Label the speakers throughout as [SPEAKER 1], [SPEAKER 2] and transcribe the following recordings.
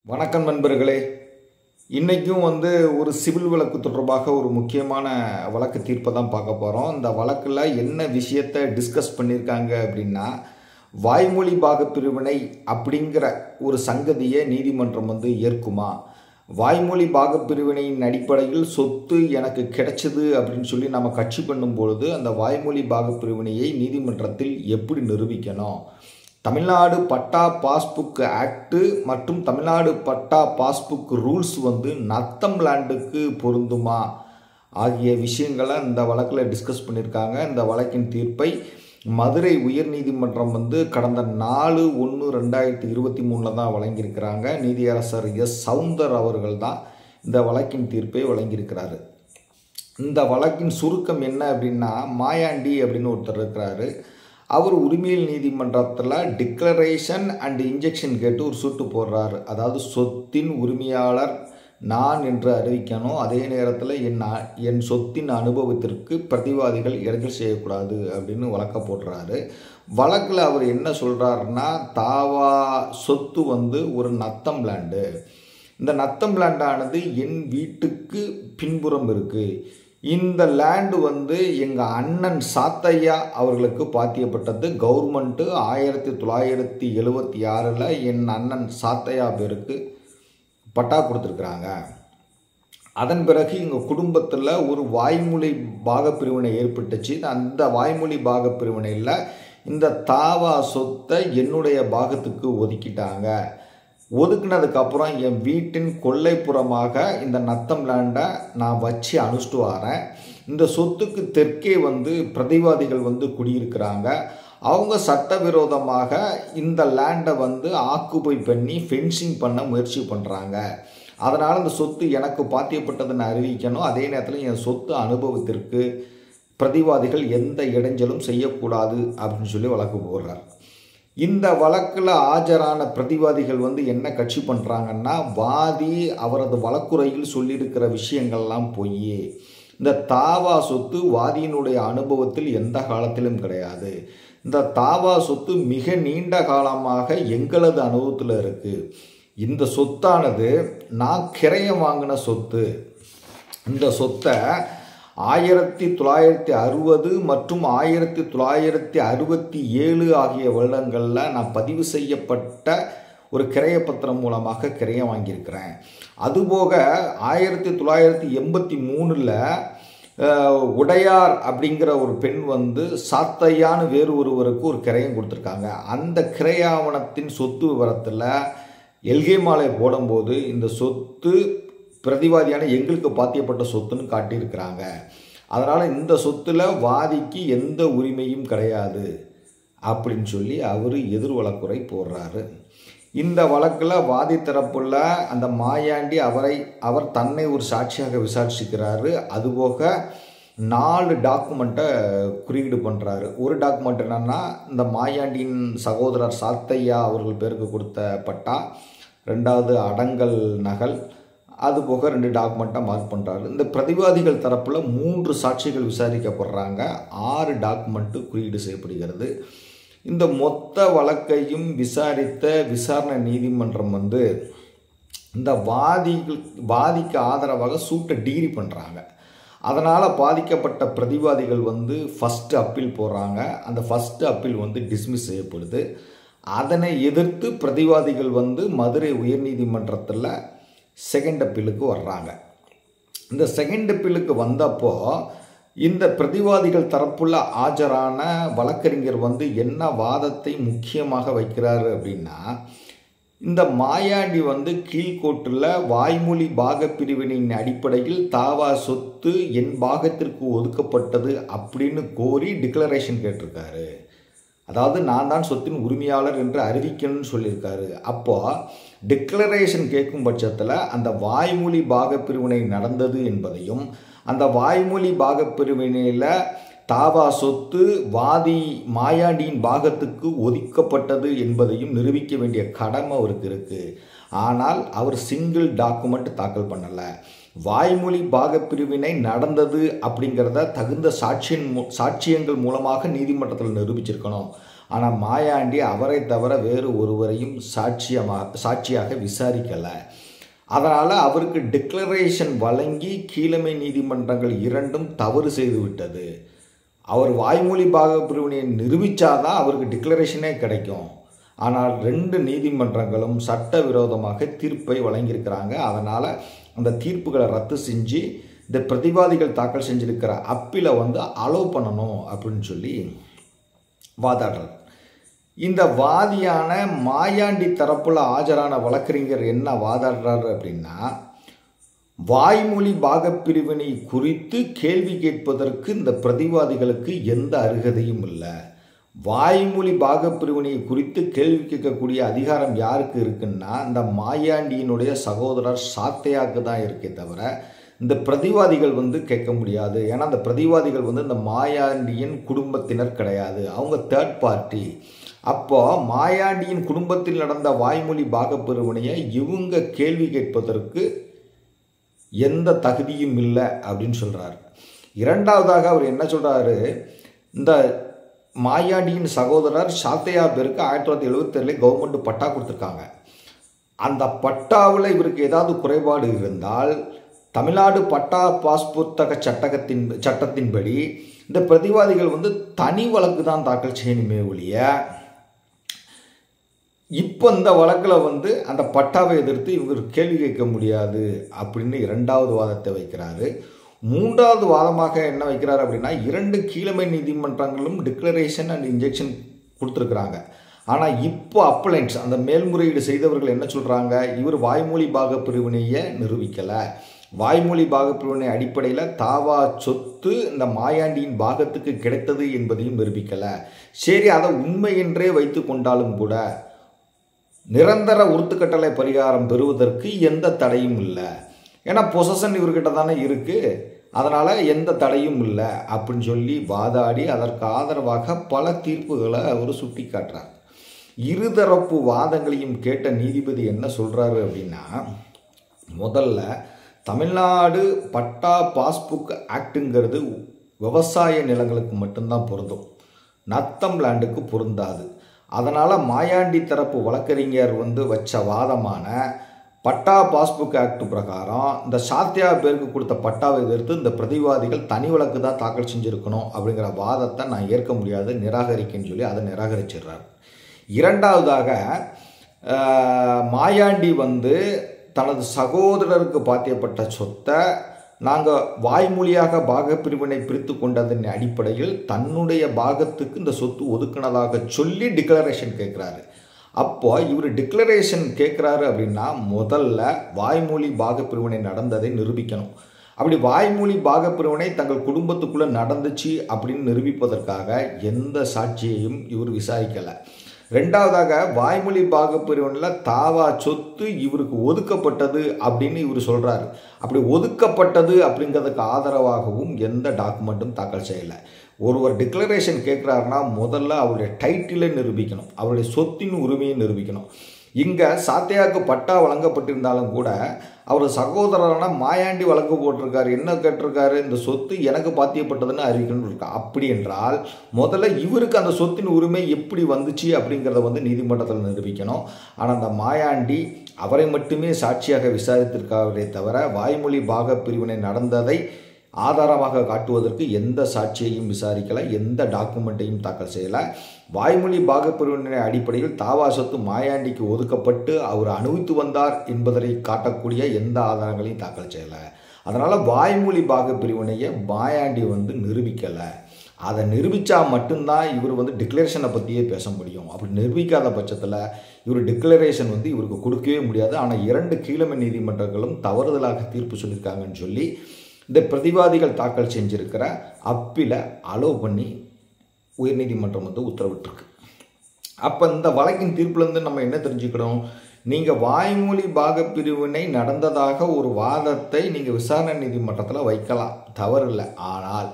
[SPEAKER 1] வணக்கம் நண்பர்களே இன்றைக்கும் வந்து ஒரு சிவில் வழக்கு தொடர்பாக ஒரு முக்கியமான வழக்கு தீர்ப்பை தான் பார்க்க போகிறோம் இந்த வழக்கில் என்ன விஷயத்தை டிஸ்கஸ் பண்ணியிருக்காங்க அப்படின்னா வாய்மொழி பாக பிரிவினை அப்படிங்கிற ஒரு சங்கதியை நீதிமன்றம் வந்து ஏற்குமா வாய்மொழி பாக பிரிவினையின் அடிப்படையில் சொத்து எனக்கு கிடைச்சது அப்படின்னு சொல்லி நம்ம கட்சி பண்ணும் பொழுது அந்த வாய்மொழி பாக பிரிவினையை நீதிமன்றத்தில் எப்படி நிரூபிக்கணும் தமிழ்நாடு பட்டா பாஸ்புக் ஆக்டு மற்றும் தமிழ்நாடு பட்டா பாஸ்புக் ரூல்ஸ் வந்து நத்தம் லேண்டுக்கு பொருந்துமா ஆகிய விஷயங்களை இந்த வழக்கில் டிஸ்கஸ் பண்ணியிருக்காங்க இந்த வழக்கின் தீர்ப்பை மதுரை உயர்நீதிமன்றம் வந்து கடந்த நாலு ஒன்று ரெண்டாயிரத்தி இருபத்தி மூணில் தான் வழங்கியிருக்கிறாங்க நீதியரசர் எஸ் சவுந்தர் அவர்கள் தான் இந்த வழக்கின் தீர்ப்பை வழங்கியிருக்கிறாரு இந்த வழக்கின் சுருக்கம் என்ன அப்படின்னா மாயாண்டி அப்படின்னு ஒருத்தர் இருக்கிறாரு அவர் உரிமையல் நீதிமன்றத்தில் டிக்ளரேஷன் அண்ட் இன்ஜெக்ஷன் கேட்டு ஒரு சூட்டு போடுறாரு அதாவது சொத்தின் உரிமையாளர் நான் என்று அறிவிக்கணும் அதே நேரத்தில் என் அ- என் சொத்தின் அனுபவத்திற்கு பிரதிவாதிகள் இடைஞ்சல் செய்யக்கூடாது அப்படின்னு வழக்க போடுறாரு வழக்கில் அவர் என்ன சொல்கிறாருன்னா தாவா சொத்து வந்து ஒரு நத்தம் லேண்டு இந்த நத்தம் லேண்டானது என் வீட்டுக்கு பின்புறம் இருக்குது இந்த லேண்டு வந்து எங்கள் அண்ணன் சாத்தையா அவர்களுக்கு பாத்தியப்பட்டது கவர்மெண்ட்டு ஆயிரத்தி தொள்ளாயிரத்தி எழுவத்தி ஆறில் என் அண்ணன் சாத்தையா பேருக்கு பட்டா கொடுத்துருக்குறாங்க அதன் பிறகு எங்கள் குடும்பத்தில் ஒரு வாய்மொழி பாகப்பிரிவினை ஏற்பட்டுச்சு அந்த வாய்மொழி பாகப்பிரிவினையில் இந்த தாவா சொத்தை என்னுடைய பாகத்துக்கு ஒதுக்கிட்டாங்க ஒதுக்குனதுக்கப்புறம் என் வீட்டின் கொல்லைப்புறமாக இந்த நத்தம் லேண்டை நான் வச்சு அனுஷ்டு வரேன் இந்த சொத்துக்கு தெற்கே வந்து பிரதிவாதிகள் வந்து குடியிருக்கிறாங்க அவங்க சட்டவிரோதமாக இந்த லேண்டை வந்து ஆக்குபை பண்ணி ஃபென்சிங் பண்ண முயற்சி பண்ணுறாங்க அதனால் இந்த சொத்து எனக்கு பாத்தியப்பட்டதுன்னு அறிவிக்கணும் அதே நேரத்தில் என் சொத்து அனுபவத்திற்கு பிரதிவாதிகள் எந்த இடைஞ்சலும் செய்யக்கூடாது அப்படின்னு சொல்லி வழக்கு போடுறார் இந்த வழக்கில் ஆஜரான பிரதிவாதிகள் வந்து என்ன கட்சி பண்ணுறாங்கன்னா வாதி அவரது வழக்குரையில் சொல்லியிருக்கிற விஷயங்கள்லாம் பொய் இந்த தாவா சொத்து வாதியினுடைய அனுபவத்தில் எந்த காலத்திலும் கிடையாது இந்த தாவா சொத்து மிக நீண்ட காலமாக எங்களது அனுபவத்தில் இருக்குது இந்த சொத்தானது நான் கிரையம் வாங்கின சொத்து இந்த சொத்தை ஆயிரத்தி தொள்ளாயிரத்தி அறுபது மற்றும் ஆயிரத்தி தொள்ளாயிரத்தி அறுபத்தி ஏழு ஆகிய வருடங்களில் நான் பதிவு செய்யப்பட்ட ஒரு கிரையப்பத்திரம் மூலமாக கிரையம் வாங்கியிருக்கிறேன் அதுபோக ஆயிரத்தி தொள்ளாயிரத்தி எண்பத்தி மூணில் உடையார் அப்படிங்கிற ஒரு பெண் வந்து சாத்தையான்னு வேறு ஒருவருக்கு ஒரு கிரையம் கொடுத்துருக்காங்க அந்த கிரையாவணத்தின் சொத்து விவரத்தில் எல்கை மாலை போடும்போது இந்த சொத்து பிரதிவாதியான எங்களுக்கு பாத்தியப்பட்ட சொத்துன்னு காட்டியிருக்கிறாங்க அதனால் இந்த சொத்தில் வாதிக்கு எந்த உரிமையும் கிடையாது அப்படின்னு சொல்லி அவர் எதிர் வழக்குரை போடுறாரு இந்த வழக்கில் வாதி தரப்புள்ள அந்த மாயாண்டி அவரை அவர் தன்னை ஒரு சாட்சியாக விசாரிச்சுக்கிறாரு அதுபோக நாலு டாக்குமெண்ட்டை குறியீடு பண்ணுறாரு ஒரு டாக்குமெண்ட் என்னன்னா இந்த மாயாண்டியின் சகோதரர் சாத்தையா அவர்கள் பேருக்கு கொடுத்த பட்டா ரெண்டாவது அடங்கல் நகல் அது போக ரெண்டு டாக்குமெண்ட்டை மார்க் பண்ணுறாரு இந்த பிரதிவாதிகள் தரப்பில் மூன்று சாட்சிகள் விசாரிக்கப்படுறாங்க ஆறு டாக்குமெண்ட்டு குறியீடு செய்யப்படுகிறது இந்த மொத்த வழக்கையும் விசாரித்த விசாரணை நீதிமன்றம் வந்து இந்த வாதிகள் வாதிக்கு ஆதரவாக சூட்டை டிகிரி பண்ணுறாங்க அதனால் பாதிக்கப்பட்ட பிரதிவாதிகள் வந்து ஃபஸ்ட்டு அப்பீல் போடுறாங்க அந்த ஃபஸ்ட்டு அப்பீல் வந்து டிஸ்மிஸ் செய்யப்படுது அதனை எதிர்த்து பிரதிவாதிகள் வந்து மதுரை உயர்நீதிமன்றத்தில் செகண்ட் அப்பீலுக்கு வர்றாங்க இந்த செகண்ட் அப்பீலுக்கு வந்தப்போ இந்த பிரதிவாதிகள் தரப்புள்ள ஆஜரான வழக்கறிஞர் வந்து என்ன வாதத்தை முக்கியமாக வைக்கிறாரு அப்படின்னா இந்த மாயாண்டி வந்து கீழ்கோட்டில் வாய்மொழி பாகப்பிரிவினின் அடிப்படையில் தாவா சொத்து என் பாகத்திற்கு ஒதுக்கப்பட்டது அப்படின்னு கோரி டிக்ளரேஷன் கேட்டிருக்காரு அதாவது நான் தான் சொத்தின் உரிமையாளர் என்று அறிவிக்கணும்னு சொல்லியிருக்காரு அப்போ டிக்ளரேஷன் கேட்கும் பட்சத்தில் அந்த வாய்மொழி பாகப்பிரிவினை நடந்தது என்பதையும் அந்த வாய்மொழி பாகப்பிரிவினையில் தாவா சொத்து வாதி மாயாண்டியின் பாகத்துக்கு ஒதுக்கப்பட்டது என்பதையும் நிரூபிக்க வேண்டிய கடமை அவருக்கு இருக்குது ஆனால் அவர் சிங்கிள் டாக்குமெண்ட் தாக்கல் பண்ணலை வாய்மொழி பாகப்பிரிவினை நடந்தது அப்படிங்கிறத தகுந்த சாட்சியின் மூ சாட்சியங்கள் மூலமாக நீதிமன்றத்தில் நிரூபிச்சிருக்கணும் ஆனால் மாயாண்டி அவரை தவிர வேறு ஒருவரையும் சாட்சியமாக சாட்சியாக விசாரிக்கலை அதனால் அவருக்கு டிக்ளரேஷன் வழங்கி கீழமை நீதிமன்றங்கள் இரண்டும் தவறு செய்து விட்டது அவர் வாய்மொழி பாகப்பிரிவினையை நிரூபித்தாதான் அவருக்கு டிக்ளரேஷனே கிடைக்கும் ஆனால் ரெண்டு நீதிமன்றங்களும் சட்டவிரோதமாக தீர்ப்பை வழங்கியிருக்கிறாங்க அதனால் அந்த தீர்ப்புகளை ரத்து செஞ்சு இந்த பிரதிவாதிகள் தாக்கல் செஞ்சிருக்கிற அப்பீலை வந்து அலோவ் பண்ணணும் அப்படின்னு சொல்லி வாதாடுறார் இந்த வாதியான மாயாண்டி தரப்புல ஆஜரான வழக்கறிஞர் என்ன வாதாடுறாரு அப்படின்னா வாய்மொழி பாகப்பிரிவினை குறித்து கேள்வி கேட்பதற்கு இந்த பிரதிவாதிகளுக்கு எந்த அருகதையும் இல்லை வாய்மொழி பாகப்பிரிவினை குறித்து கேள்வி கேட்கக்கூடிய அதிகாரம் யாருக்கு இருக்குன்னா இந்த மாயாண்டியினுடைய சகோதரர் சாத்தையாக்கு தான் இருக்கே தவிர இந்த பிரதிவாதிகள் வந்து கேட்க முடியாது ஏன்னா அந்த பிரதிவாதிகள் வந்து இந்த மாயாண்டியின் குடும்பத்தினர் கிடையாது அவங்க தேர்ட் பார்ட்டி அப்போ மாயாண்டியின் குடும்பத்தில் நடந்த வாய்மொழி பாகப்பிரிவினையை இவங்க கேள்வி கேட்பதற்கு எந்த தகுதியும் இல்லை அப்படின்னு சொல்கிறார் இரண்டாவதாக அவர் என்ன சொல்கிறாரு இந்த மாயாண்டியின் சகோதரர் சாத்தையா பேருக்கு ஆயிரத்தி தொள்ளாயிரத்தி எழுபத்தேழில் கவர்மெண்ட் பட்டா கொடுத்துருக்காங்க அந்த பட்டாவில் இவருக்கு ஏதாவது குறைபாடு இருந்தால் தமிழ்நாடு பட்டா பாஸ் புத்தக சட்டகத்தின் சட்டத்தின்படி இந்த பிரதிவாதிகள் வந்து தனி வழக்கு தான் தாக்கல் செய்யணுமே ஒழிய இப்போ இந்த வழக்கில் வந்து அந்த பட்டாவை எதிர்த்து இவர் கேள்வி கேட்க முடியாது அப்படின்னு இரண்டாவது வாதத்தை வைக்கிறாரு மூன்றாவது வாதமாக என்ன வைக்கிறார் அப்படின்னா இரண்டு கீழமை நீதிமன்றங்களும் டிக்ளரேஷன் அண்ட் இன்ஜெக்ஷன் கொடுத்துருக்குறாங்க ஆனால் இப்போ அப்ளைன்ஸ் அந்த மேல்முறையீடு செய்தவர்கள் என்ன சொல்கிறாங்க இவர் வாய்மொழி பாக பிரிவினையை நிரூபிக்கலை வாய்மொழி பாகப்பிரிவினை அடிப்படையில் தாவா சொத்து இந்த மாயாண்டியின் பாகத்துக்கு கிடைத்தது என்பதையும் நிரூபிக்கலை சரி அதை உண்மை என்றே வைத்து கொண்டாலும் கூட நிரந்தர உறுத்துக்கட்டளை பரிகாரம் பெறுவதற்கு எந்த தடையும் இல்லை ஏன்னா பொசஷன் இவர்கிட்ட தானே இருக்குது அதனால் எந்த தடையும் இல்லை அப்படின்னு சொல்லி வாதாடி அதற்கு ஆதரவாக பல தீர்ப்புகளை அவர் சுட்டி காட்டுறார் இருதரப்பு வாதங்களையும் கேட்ட நீதிபதி என்ன சொல்கிறாரு அப்படின்னா முதல்ல தமிழ்நாடு பட்டா பாஸ்புக் ஆக்டுங்கிறது விவசாய நிலங்களுக்கு மட்டும்தான் பொருந்தும் நத்தம் லேண்டுக்கு பொருந்தாது அதனால் மாயாண்டி தரப்பு வழக்கறிஞர் வந்து வச்ச வாதமான பட்டா பாஸ்புக் ஆக்ட் பிரகாரம் இந்த சாத்தியா பேருக்கு கொடுத்த பட்டாவை எதிர்த்து இந்த பிரதிவாதிகள் தனி வழக்கு தான் தாக்கல் செஞ்சுருக்கணும் அப்படிங்கிற வாதத்தை நான் ஏற்க முடியாது நிராகரிக்கன்னு சொல்லி அதை நிராகரிச்சிடுறார் இரண்டாவதாக மாயாண்டி வந்து தனது சகோதரருக்கு பாத்தியப்பட்ட சொத்தை நாங்கள் வாய்மொழியாக பாகப்பிரிவினை பிரித்து கொண்டதன் அடிப்படையில் தன்னுடைய பாகத்துக்கு இந்த சொத்து ஒதுக்கினதாக சொல்லி டிக்ளரேஷன் கேட்குறாரு அப்போ இவர் டிக்ளரேஷன் கேட்குறாரு அப்படின்னா முதல்ல வாய்மொழி பாகப்பிரிவினை நடந்ததை நிரூபிக்கணும் அப்படி வாய்மொழி பாகப்பிரிவினை தங்கள் குடும்பத்துக்குள்ளே நடந்துச்சு அப்படின்னு நிரூபிப்பதற்காக எந்த சாட்சியையும் இவர் விசாரிக்கலை ரெண்டாவதாக வாய்மொழி பாகப்பிரிவினில் தாவா சொத்து இவருக்கு ஒதுக்கப்பட்டது அப்படின்னு இவர் சொல்கிறாரு அப்படி ஒதுக்கப்பட்டது அப்படிங்கிறதுக்கு ஆதரவாகவும் எந்த டாக்குமெண்ட்டும் தாக்கல் செய்யலை ஒருவர் டிக்ளரேஷன் கேட்குறாருன்னா முதல்ல அவருடைய டைட்டிலை நிரூபிக்கணும் அவருடைய சொத்தின் உரிமையை நிரூபிக்கணும் இங்கே சாத்தியாவுக்கு பட்டா வழங்கப்பட்டிருந்தாலும் கூட அவர் சகோதரரான மாயாண்டி வழக்கு போட்டிருக்காரு என்ன கேட்டிருக்காரு இந்த சொத்து எனக்கு பாத்தியப்பட்டதுன்னு அறிவிக்கணும் இருக்கா அப்படி என்றால் முதல்ல இவருக்கு அந்த சொத்தின் உரிமை எப்படி வந்துச்சு அப்படிங்கிறத வந்து நீதிமன்றத்தில் நிரூபிக்கணும் ஆனால் அந்த மாயாண்டி அவரை மட்டுமே சாட்சியாக விசாரித்திருக்காரே தவிர வாய்மொழி பாக பிரிவினை நடந்ததை ஆதாரமாக காட்டுவதற்கு எந்த சாட்சியையும் விசாரிக்கலை எந்த டாக்குமெண்ட்டையும் தாக்கல் செய்யலை வாய்மொழி பாகப்பிரிவினை அடிப்படையில் தாவா சொத்து மாயாண்டிக்கு ஒதுக்கப்பட்டு அவர் அனுபவித்து வந்தார் என்பதை காட்டக்கூடிய எந்த ஆதாரங்களையும் தாக்கல் செய்யலை அதனால் வாய்மொழி பாகப்பிரிவினையை மாயாண்டி வந்து நிரூபிக்கலை அதை நிரூபித்தா மட்டும்தான் இவர் வந்து டிக்ளரேஷனை பற்றியே பேச முடியும் அப்படி நிரூபிக்காத பட்சத்தில் இவர் டிக்ளரேஷன் வந்து இவருக்கு கொடுக்கவே முடியாது ஆனால் இரண்டு கீழமை நீதிமன்றங்களும் தவறுதலாக தீர்ப்பு சொல்லியிருக்காங்கன்னு சொல்லி இந்த பிரதிவாதிகள் தாக்கல் செஞ்சிருக்கிற அப்பில் அலோவ் பண்ணி உயர்நீதிமன்றம் வந்து உத்தரவிட்டிருக்கு அப்போ இந்த வழக்கின் தீர்ப்புலேருந்து நம்ம என்ன தெரிஞ்சுக்கணும் நீங்கள் வாய்மொழி பாகப்பிரிவினை நடந்ததாக ஒரு வாதத்தை நீங்கள் விசாரணை நீதிமன்றத்தில் வைக்கலாம் தவறில்லை ஆனால்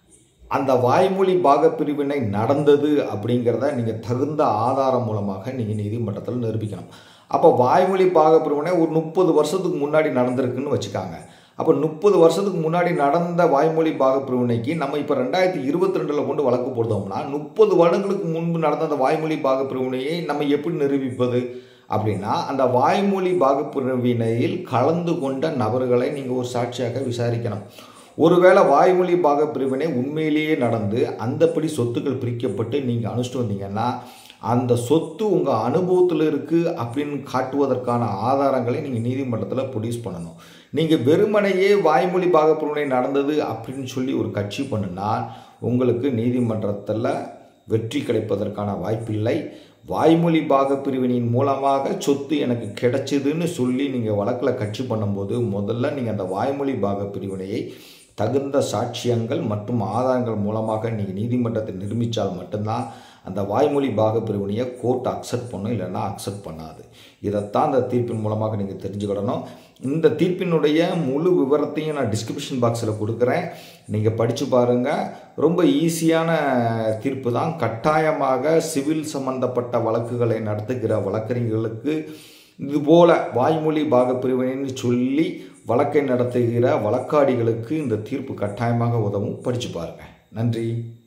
[SPEAKER 1] அந்த வாய்மொழி பாகப்பிரிவினை நடந்தது அப்படிங்கிறத நீங்கள் தகுந்த ஆதாரம் மூலமாக நீங்கள் நீதிமன்றத்தில் நிரூபிக்கணும் அப்போ வாய்மொழி பாகப்பிரிவினை ஒரு முப்பது வருஷத்துக்கு முன்னாடி நடந்திருக்குன்னு வச்சுக்காங்க அப்போ முப்பது வருஷத்துக்கு முன்னாடி நடந்த வாய்மொழி பாகப்பிரிவினைக்கு நம்ம இப்போ ரெண்டாயிரத்தி இருபத்தி ரெண்டில் கொண்டு வழக்கு போடுறோம்னா முப்பது வருடங்களுக்கு முன்பு நடந்த அந்த வாய்மொழி பாகப்பிரிவினையை நம்ம எப்படி நிரூபிப்பது அப்படின்னா அந்த வாய்மொழி பாகப்பிரிவினையில் கலந்து கொண்ட நபர்களை நீங்கள் ஒரு சாட்சியாக விசாரிக்கணும் ஒருவேளை வாய்மொழி பாகப்பிரிவினை உண்மையிலேயே நடந்து அந்தப்படி சொத்துக்கள் பிரிக்கப்பட்டு நீங்கள் அனுப்பிச்சிட்டு வந்தீங்கன்னா அந்த சொத்து உங்கள் அனுபவத்தில் இருக்குது அப்படின்னு காட்டுவதற்கான ஆதாரங்களை நீங்கள் நீதிமன்றத்தில் ப்ரொடியூஸ் பண்ணணும் நீங்கள் வெறுமனையே வாய்மொழி பாகப்பிரிவினை நடந்தது அப்படின்னு சொல்லி ஒரு கட்சி பண்ணுனா உங்களுக்கு நீதிமன்றத்தில் வெற்றி கிடைப்பதற்கான வாய்ப்பில்லை வாய்மொழி பாகப்பிரிவினையின் மூலமாக சொத்து எனக்கு கிடைச்சிதுன்னு சொல்லி நீங்கள் வழக்கில் கட்சி பண்ணும்போது முதல்ல நீங்கள் அந்த வாய்மொழி பாகப்பிரிவினையை தகுந்த சாட்சியங்கள் மற்றும் ஆதாரங்கள் மூலமாக நீங்கள் நீதிமன்றத்தில் நிரூபித்தால் மட்டும்தான் அந்த வாய்மொழி பாகப்பிரிவினையை கோர்ட் அக்செப்ட் பண்ணும் இல்லைன்னா அக்செப்ட் பண்ணாது இதைத்தான் அந்த தீர்ப்பின் மூலமாக நீங்கள் தெரிஞ்சுக்கிடணும் இந்த தீர்ப்பினுடைய முழு விவரத்தையும் நான் டிஸ்கிரிப்ஷன் பாக்ஸில் கொடுக்குறேன் நீங்கள் படித்து பாருங்கள் ரொம்ப ஈஸியான தீர்ப்பு தான் கட்டாயமாக சிவில் சம்பந்தப்பட்ட வழக்குகளை நடத்துகிற வழக்கறிஞர்களுக்கு இதுபோல் வாய்மொழி பாகப்பிரிவினைன்னு சொல்லி வழக்கை நடத்துகிற வழக்காடிகளுக்கு இந்த தீர்ப்பு கட்டாயமாக உதவும் படித்து பாருங்கள் நன்றி